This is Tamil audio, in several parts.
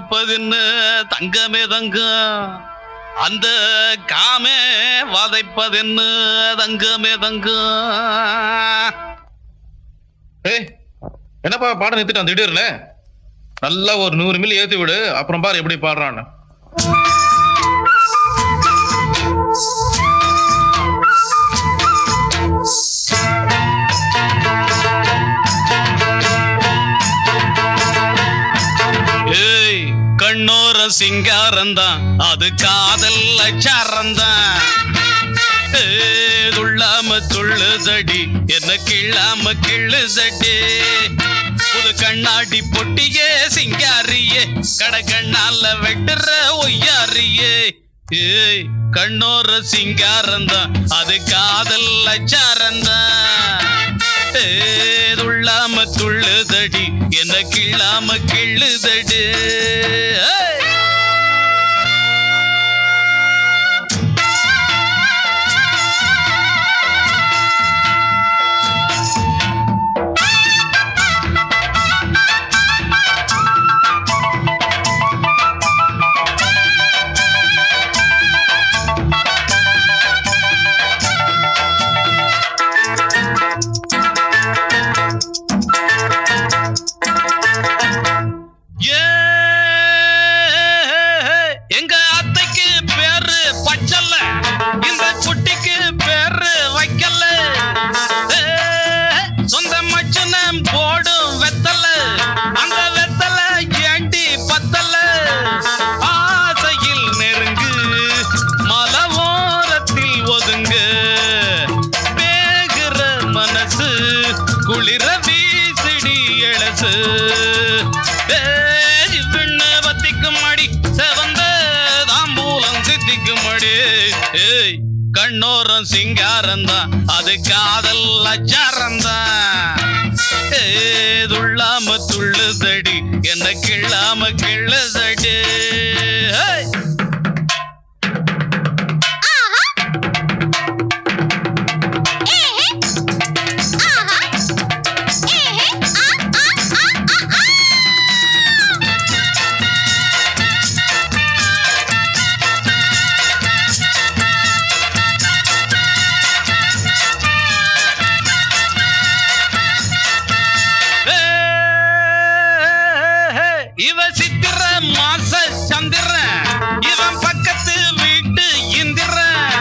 வதைப்பதுன்னு தங்கமே தங்கம் அந்த காமே வதைப்பதுன்னு தங்கமே தங்கம் ஏய் என்னப்பா பாடம் நிறுத்திட்டான் திடீர்னு நல்லா ஒரு நூறு மில்லி ஏத்தி விடு அப்புறம் பாரு எப்படி பாடுறான்னு ஏய் கண்ணோர சிங்காரந்தான் அது காதல் அச்சாரந்தான் ஏய், துள்ளாம துள்ளுதடி என்ன கிள்ளாம கிள்ளுதடி புது கண்ணாடி பொட்டியே சிங்காரியே கடகண்ணால வெட்டுற ஒய்யாரியே ஏய் கண்ணோர சிங்காரந்தான் அது காதல் அச்சாரந்தான் ஏய், துள்ளாம துள்ளுதடி என்ன கிள்ளாம கிள்ளுதடி ஏய் ஏ, எங்க அத்தைக்கு பேரு பச்சல்ல இந்த குட்டிக்கு பேரு வைக்கல ஏ, சொந்த மச்சனம் போடும் வெத்தல அந்த வெத்தல ஏண்டி பத்தல ஆசையில் நெருங்கு மலவோரத்தில் ஒதுங்கு வேகுற மனசு குளிர வீசிடி எழசு ஏய், விண்ணு பத்திக்கும் அடி செவந்த தாம்பூலம் சித்திக்கும் அடி ஏய் கண்ணோரம் சிங்காரந்தான் அது காதல் அச்சாரந்தான் ஏதுள்ளாம துள்ளுதடி என்ன கிள்ளாம கிள்ளுதடி ஏய் இவ சித்திர மாச சந்திர இவன் பக்கத்து வீட்டு இந்திர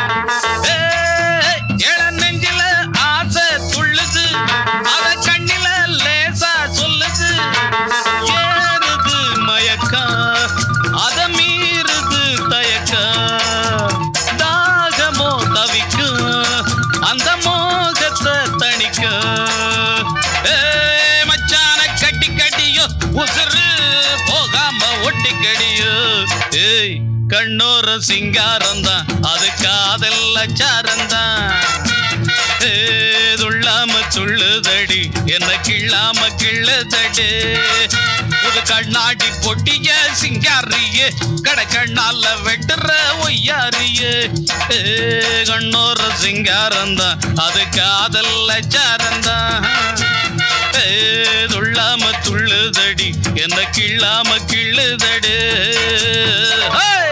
இள நெஞ்சில ஆசை துள்ளுது அத கண்ணில லேசா சொல்லுது ஏறுது மயக்கம் அத மீறுது தயக்கம் தாகமோ தவிக்கும் அந்த மோகத்தை தணிக்கும் ஏய் மச்சான கட்டி கட்டியோ உசுறு போகாம ஒட்டி கடியோ ஏய் கண்ணோர சிங்காரந்தான் அது காதல் அச்சாரந்தான் ஏதுள்ளாம துள்ளுதடி என்ன கிள்ளாம கிள்ளுதடி புது கண்ணாடி பொட்டிய சிங்காரியே கட கண்ணால வெட்டுற ஒய்யாரியே ஏ கண்ணோர சிங்காரந்தான் அது காதல் அச்சாரந்தான் ஏதுள்ளாம துள்ளுதடி என்ன கிள்ளாம கிள்ளுதடி ஹே